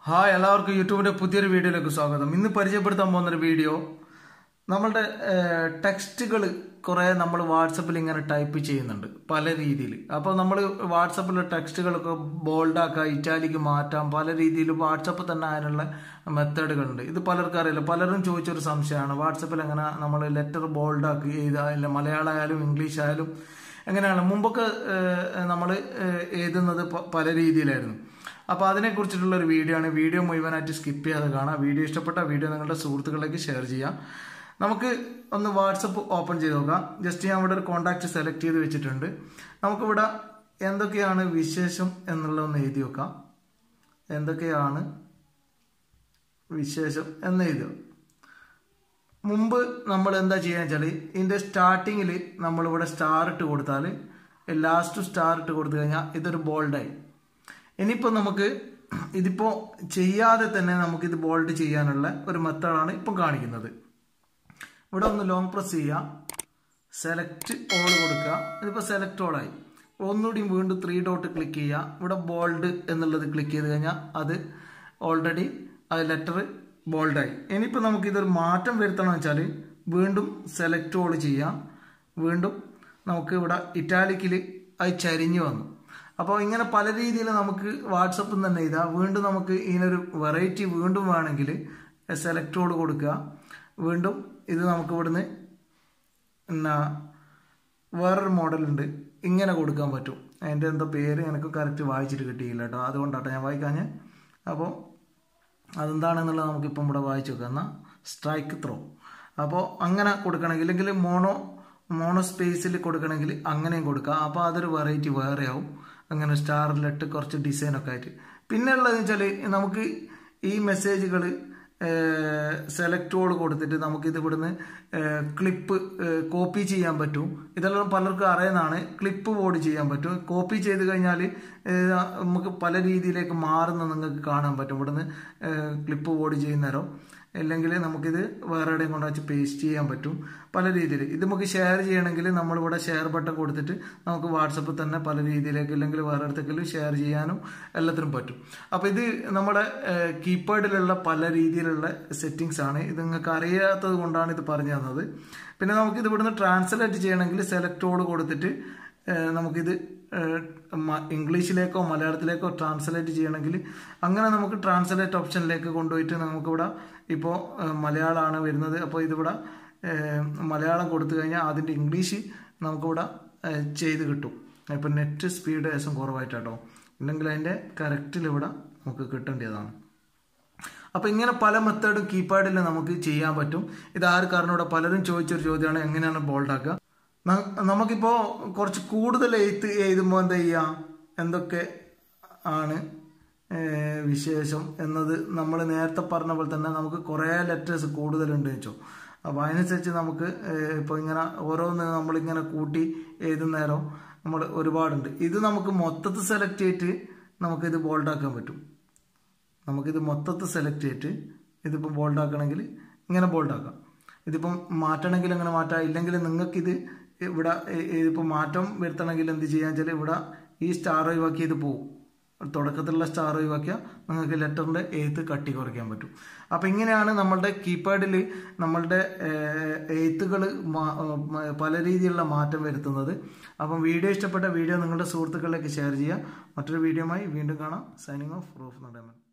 Hi എല്ലാവർക്കും യൂട്യൂബിന്റെ പുതിയൊരു വീഡിയോയിലേക്ക് സ്വാഗതം ഇന്ന് പരിചയപ്പെടുത്താൻ പോകുന്നൊരു വീഡിയോ നമ്മളുടെ ടെക്സ്റ്റുകൾ കുറേ നമ്മൾ വാട്സപ്പിൽ ഇങ്ങനെ ടൈപ്പ് ചെയ്യുന്നുണ്ട് പല രീതിയിൽ അപ്പോൾ നമ്മൾ വാട്സപ്പിലെ ടെക്സ്റ്റുകളൊക്കെ ബോൾഡാക്കുക ഇറ്റാലിക്ക് മാറ്റാം പല രീതിയിൽ വാട്സപ്പ് തന്നെ അതിനുള്ള മെത്തേഡുകളുണ്ട് ഇത് പലർക്കും അറിയില്ല പലരും ചോദിച്ചൊരു സംശയമാണ് വാട്സപ്പിൽ എങ്ങനെ നമ്മൾ ലെറ്റർ ബോൾഡാക്കി എഴുതുക ഇല്ല മലയാളം ആയാലും ഇംഗ്ലീഷ് ആയാലും എങ്ങനെയാണ് മുമ്പൊക്കെ നമ്മൾ എഴുതുന്നത് പ- പല രീതിയിലായിരുന്നു അപ്പോൾ അതിനെക്കുറിച്ചിട്ടുള്ള ഒരു വീഡിയോ ആണ് വീഡിയോ മുഴുവനായിട്ട് സ്കിപ്പ് ചെയ്യാതെ കാണാം വീഡിയോ ഇഷ്ടപ്പെട്ട വീഡിയോ നിങ്ങളുടെ സുഹൃത്തുക്കളിലേക്ക് ഷെയർ ചെയ്യാം നമുക്ക് ഒന്ന് വാട്സപ്പ് ഓപ്പൺ ചെയ്ത് നോക്കാം ജസ്റ്റ് ഞാൻ ഇവിടെ ഒരു കോൺടാക്റ്റ് സെലക്ട് ചെയ്ത് വെച്ചിട്ടുണ്ട് നമുക്കിവിടെ എന്തൊക്കെയാണ് വിശേഷം എന്നുള്ളതൊന്ന് എഴുതി വെക്കാം എന്തൊക്കെയാണ് വിശേഷം എന്ന് എഴുതി വെക്കാം. മുമ്പ് നമ്മൾ എന്താ ചെയ്യുക വെച്ചാൽ ഇതിൻ്റെ സ്റ്റാർട്ടിങ്ങിൽ നമ്മളിവിടെ സ്റ്റാർ ഇട്ട് കൊടുത്താൽ ലാസ്റ്റ് സ്റ്റാർ ഇട്ട് കൊടുത്തു കഴിഞ്ഞാൽ ഇതൊരു ബോൾഡായി ഇനിയിപ്പോൾ നമുക്ക് ഇതിപ്പോൾ ചെയ്യാതെ തന്നെ നമുക്കിത് ബോൾഡ് ചെയ്യാനുള്ള ഒരു മെത്തേഡാണ് ഇപ്പം കാണിക്കുന്നത് ഇവിടെ ഒന്ന് ലോങ് പ്രസ് ചെയ്യുക സെലക്ട് ഓൾ കൊടുക്കുക ഇതിപ്പോൾ സെലക്ട് ഓളായി ഒന്നുകൂടി വീണ്ടും ത്രീ ഡോട്ട് ക്ലിക്ക് ചെയ്യുക ഇവിടെ ബോൾഡ് എന്നുള്ളത് ക്ലിക്ക് ചെയ്ത് കഴിഞ്ഞാൽ അത് ഓൾറെഡി അത് ലെറ്റർ ബോൾഡായി ഇനിയിപ്പോൾ നമുക്ക് ഇതൊരു മാറ്റം വരുത്തണം വെച്ചാൽ വീണ്ടും സെലക്ട് ഓൾ ചെയ്യാം വീണ്ടും നമുക്ക് ഇവിടെ ഇറ്റാലിക്കിൽ അത് ചരിഞ്ഞു വന്നു അപ്പോൾ ഇങ്ങനെ പല രീതിയിൽ നമുക്ക് വാട്സപ്പിൽ തന്നെ ഇതാ വീണ്ടും നമുക്ക് ഇതിനൊരു വെറൈറ്റി വീണ്ടും വേണമെങ്കിൽ സെലക്ടോട് കൊടുക്കുക വീണ്ടും ഇത് നമുക്ക് ഇവിടുന്ന് എന്നാ വേറൊരു മോഡലുണ്ട് ഇങ്ങനെ കൊടുക്കാൻ പറ്റും അതിൻ്റെ എന്തോ പേര് എനിക്ക് കറക്റ്റ് വായിച്ചിട്ട് കിട്ടിയില്ല കേട്ടോ അതുകൊണ്ടാട്ടോ ഞാൻ വായിക്കാഞ്ഞ് അപ്പോൾ അതെന്താണെന്നുള്ളത് നമുക്കിപ്പം ഇവിടെ വായിച്ചു നോക്കാം എന്നാൽ സ്ട്രൈക്ക് ത്രോ അപ്പോൾ അങ്ങനെ കൊടുക്കണമെങ്കിൽ ഇല്ലെങ്കിൽ മോണോ മോണോ സ്പേസിൽ കൊടുക്കണമെങ്കിൽ അങ്ങനെയും കൊടുക്കാം അപ്പോൾ അതൊരു വെറൈറ്റി വേറെ ആവും അങ്ങനെ സ്റ്റാറിലിട്ട് കുറച്ച് ഡിസൈനൊക്കെ ആയിട്ട് പിന്നെ ഉള്ളതെന്ന് വെച്ചാൽ നമുക്ക് ഈ മെസ്സേജുകൾ സെലക്ടോട് കൊടുത്തിട്ട് നമുക്കിത് ഇവിടുന്ന് ക്ലിപ്പ് കോപ്പി ചെയ്യാൻ പറ്റും ഇതെല്ലാം പലർക്കും അറിയുന്നതാണ് ക്ലിപ്പ് ബോർഡ് ചെയ്യാൻ പറ്റും കോപ്പി ചെയ്ത് കഴിഞ്ഞാൽ നമുക്ക് പല രീതിയിലേക്ക് മാറുന്ന നിങ്ങൾക്ക് കാണാൻ പറ്റും ഇവിടുന്ന് ക്ലിപ്പ് ബോർഡ് ചെയ്യുന്നേരം അല്ലെങ്കിൽ നമുക്കിത് വേറെ എവിടെയും കൊണ്ട് വെച്ച് പേസ്റ്റ് ചെയ്യാൻ പറ്റും പല രീതിയിൽ ഇത് നമുക്ക് ഷെയർ ചെയ്യണമെങ്കിൽ നമ്മളിവിടെ ഷെയർ ബട്ടൺ കൊടുത്തിട്ട് നമുക്ക് വാട്സപ്പിൽ തന്നെ പല രീതിയിലേക്ക് അല്ലെങ്കിൽ വേറെ ഇടത്തേക്കെങ്കിലും ഷെയർ ചെയ്യാനും എല്ലാത്തിനും പറ്റും അപ്പോൾ ഇത് നമ്മുടെ കീപാഡിലുള്ള പല രീതിയിലുള്ള സെറ്റിങ്സ് ആണ് ഇത് നിങ്ങൾക്ക് അറിയാത്തത് കൊണ്ടാണ് ഇത് പറഞ്ഞു തന്നത് പിന്നെ നമുക്കിത് ഇവിടുന്ന് ട്രാൻസ്ലേറ്റ് ചെയ്യണമെങ്കിൽ സെലക്ടോട് കൊടുത്തിട്ട് ഏഹ് നമുക്കിത് ഏഹ് മ- ഇംഗ്ലീഷിലേക്കോ മലയാളത്തിലേക്കോ ട്രാൻസ്ലേറ്റ് ചെയ്യണമെങ്കിൽ അങ്ങനെ നമുക്ക് ട്രാൻസ്ലേറ്റ് ഓപ്ഷനിലേക്ക് കൊണ്ടുപോയിട്ട് നമുക്കിവിടെ ഇപ്പോൾ മലയാളമാണ് വരുന്നത് അപ്പോൾ ഇതിവിടെ ഏഹ് മലയാളം കൊടുത്തു കഴിഞ്ഞാൽ അതിൻ്റെ ഇംഗ്ലീഷ് നമുക്കിവിടെ ഏഹ് ചെയ്ത് കിട്ടും ഇപ്പം നെറ്റ് സ്പീഡ് ലേശം കുറവായിട്ടാട്ടോ ഇല്ലെങ്കിൽ അതിൻ്റെ കറക്റ്റിൽ ഇവിടെ നമുക്ക് കിട്ടേണ്ടതാണ് അപ്പോൾ ഇങ്ങനെ പല മെത്തേഡും കീപാഡിൽ നമുക്ക് ചെയ്യാൻ പറ്റും ഇത് ആർക്കാരനോട് പലരും ചോദിച്ചൊരു ചോദ്യമാണ് എങ്ങനെയാണ് ബോൾഡാക്കുക ന- നമുക്കിപ്പോൾ കുറച്ച് കൂടുതൽ എഴുത്ത് എഴുതുമ്പോൾ എന്താ ചെയ്യുക എന്തൊക്കെ ആണ് ഏഹ്, വിശേഷം എന്നത് നമ്മൾ നേരത്തെ പറഞ്ഞ പോലെ തന്നെ നമുക്ക് കുറേ ലെറ്റേഴ്സ് കൂടുതലുണ്ട് വെച്ചോ അപ്പോൾ അതിനനുസരിച്ച് നമുക്ക് ഇപ്പോൾ ഇങ്ങനെ ഓരോന്ന് നമ്മളിങ്ങനെ കൂട്ടി എഴുതുന്നേരം നമ്മൾ ഒരുപാടുണ്ട് ഇത് നമുക്ക് മൊത്തത്തിൽ സെലക്ട് ചെയ്തിട്ട് നമുക്കിത് ബോൾഡാക്കാൻ പറ്റും നമുക്കിത് മൊത്തത്തിൽ സെലക്ട് ചെയ്തിട്ട് ഇതിപ്പോൾ ബോൾഡ് ആക്കണമെങ്കിൽ ഇങ്ങനെ ബോൾഡ് ആക്കാം ഇതിപ്പം മാറ്റണമെങ്കിൽ അങ്ങനെ മാറ്റാം ഇല്ലെങ്കിൽ നിങ്ങൾക്കിത് ഇവിടെ ഇ- ഇതിപ്പോൾ മാറ്റം വരുത്തണമെങ്കിൽ എന്ത് ചെയ്യാന്ന് വെച്ചാൽ ഇവിടെ ഈ സ്റ്റാർ ഒഴിവാക്കി ഇത് പോകും തുടക്കത്തിലുള്ള സ്റ്റാർ ഒഴിവാക്കിയാൽ നിങ്ങൾക്ക് ലെറ്ററിൻ്റെ എഴുത്ത് കട്ടി കുറയ്ക്കാൻ പറ്റും അപ്പോൾ ഇങ്ങനെയാണ് നമ്മളുടെ കീപാഡിൽ നമ്മളുടെ എഴുത്തുകൾ പല രീതിയിലുള്ള മാറ്റം വരുത്തുന്നത് അപ്പം വീഡിയോ ഇഷ്ടപ്പെട്ട വീഡിയോ നിങ്ങളുടെ സുഹൃത്തുക്കളിലേക്ക് ഷെയർ ചെയ്യുക മറ്റൊരു വീഡിയോയുമായി വീണ്ടും കാണാം സൈനിങ് ഓഫ് റൂഫ് നടമൻ